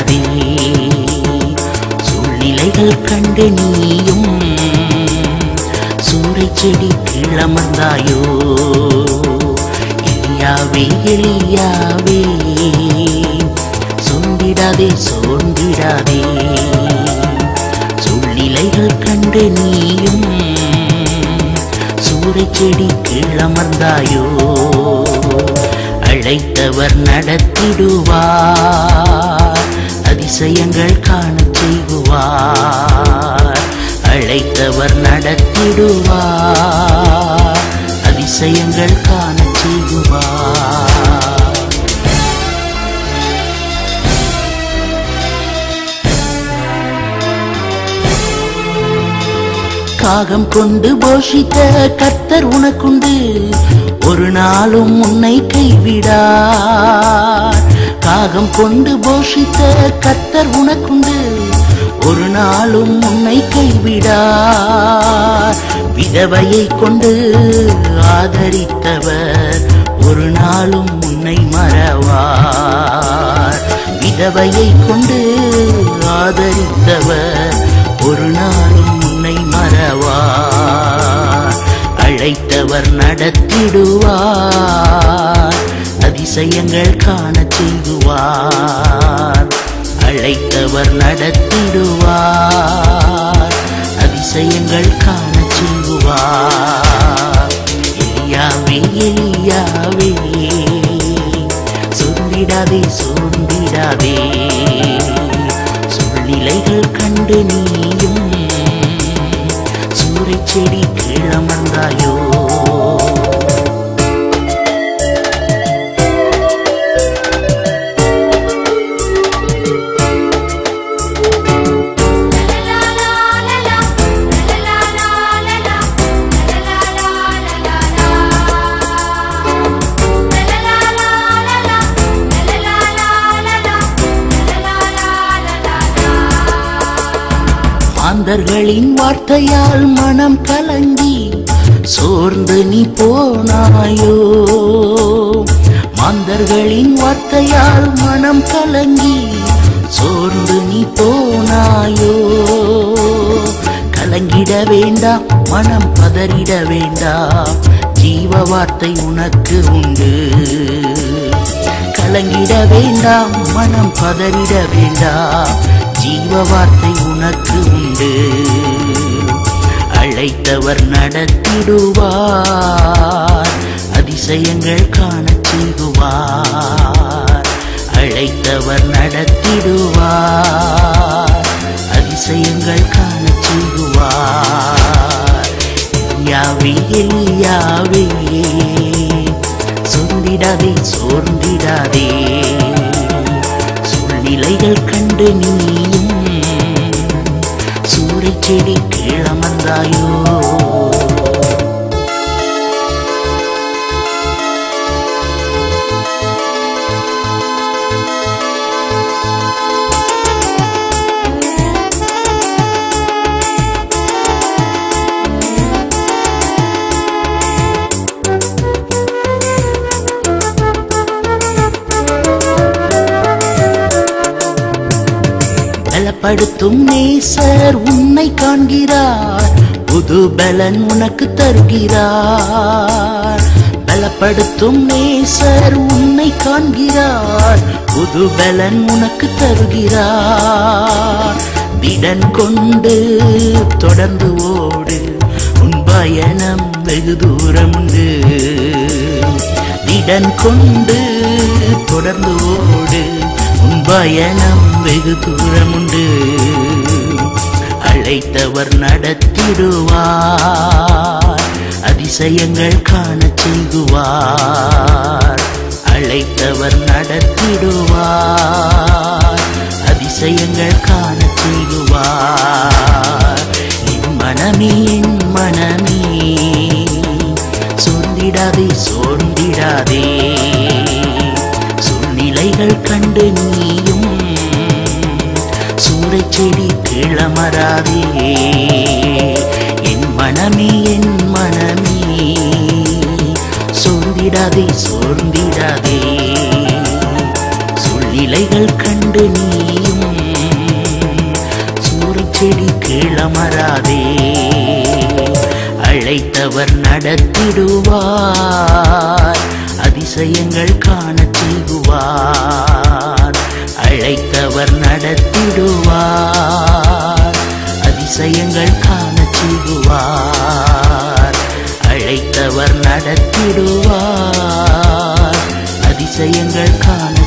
சோர்ந்திடாதே சூழ்நிலைகள் கண்டு நீயும் சூறை செடி கிளமந்தாயோ எலியாவே எலியாவே சோர்ந்திடாதே சோர்ந்திடாதே சூழ்நிலைகள் கண்டு நீயும் சூறை செடி கிளமர்ந்தாயோ அழைத்தவர் நடத்திடுவார் அதிசயங்கள் காணச் செய்குவார் அழைத்தவர் நடத்திடுவார் அதிசயங்கள் காணச் செய்குவார் காகம் கொண்டு போஷித்த கர்த்தர் உனக்குண்டு ஒரு நாளும் உன்னை கைவிடார் காகம் கொண்டு போஷித்த கர்த்தர் உனக்குண்டு ஒரு நாளும் உன்னை கைவிடார் விதவையை கொண்டு ஆதரித்தவர் ஒரு நாளும் உன்னை மறவார் விதவையை கொண்டு ஆதரித்தவர் ஒரு நாளும் உன்னை மறவார் அழைத்தவர் நடத்திடுவார் அதிசயங்கள் காணச் செய்குவார் அழைத்தவர் நடத்திடுவார் அதிசயங்கள் காணச் செய்குவார் எலியாவே எலியாவே சொல்லிடாதே சோர்ந்திடாதே சூழ்நிலைகள் கண்டு நீயும் சூறை செடி கிளமந்தாயோ மாந்தர்களின் வார்த்தையால் மனம் கலங்கி சோர்ந்து நீ போனாயோ மாந்தர்களின் வார்த்தையால் மனம் கலங்கி சோர்ந்து நீ போனாயோ கலங்கிட வேண்டாம் மனம் பதறிட வேண்டாம் ஜீவ வார்த்தை உனக்கு உண்டு கலங்கிட வேண்டாம் மனம் பதறிட வேண்டாம் ஜீவ வார்த்தை உனக்கு உண்டு அழைத்தவர் நடத்திடுவார் அதிசயங்கள் காணச் செய்குவார் அழைத்தவர் நடத்திடுவார் அதிசயங்கள் காணச் செய்குவார் யாவே எலியாவே சொந்திடாதே சோர்ந்திடாதே சூழ்நிலைகள் கண்டு நீயும் சூறை செடி கிளமந்தாயோ பலப்படுத்தும் நேசர் உன்னை காண்கிறார் புது பலன் உனக்கு தருகிறார் பலப்படுத்தும் நேசர் உன்னை காண்கிறார் புது பலன் உனக்கு தருகிறார் திடன் கொண்டு தொடர்ந்து ஓடு உன் பயணம் வெகு தூரம் உண்டு திடன் கொண்டு தொடர்ந்து ஓடு உன் பயணம் வெகு தூரம் உண்டு அழைத்தவர் நடத்திடுவார் அதிசயங்கள் காணச் செய்குவார் அழைத்தவர் நடத்திடுவார் அதிசயங்கள் காணச் செய்குவார் என் மனமே என் மனமே சோர்ந்திடாதே சோர்ந்திடாதே சூழ்நிலைகள் கண்டு நீயும் சூறை செடி கிளமராதே என் மனமே என் மனமே சோர்ந்திடாதே சோர்ந்திடாதே சூழ்நிலைகள் கண்டு நீயும் செடி கீழமராதே அழைத்தவர் நடத்திடுவார் அதிசயங்கள் காணச் செய்குவார் அழைத்தவர் நடத்திடுவார் அதிசயங்கள் காணச் செய்குவார் அழைத்தவர் நடத்திடுவார் அதிசயங்கள் காண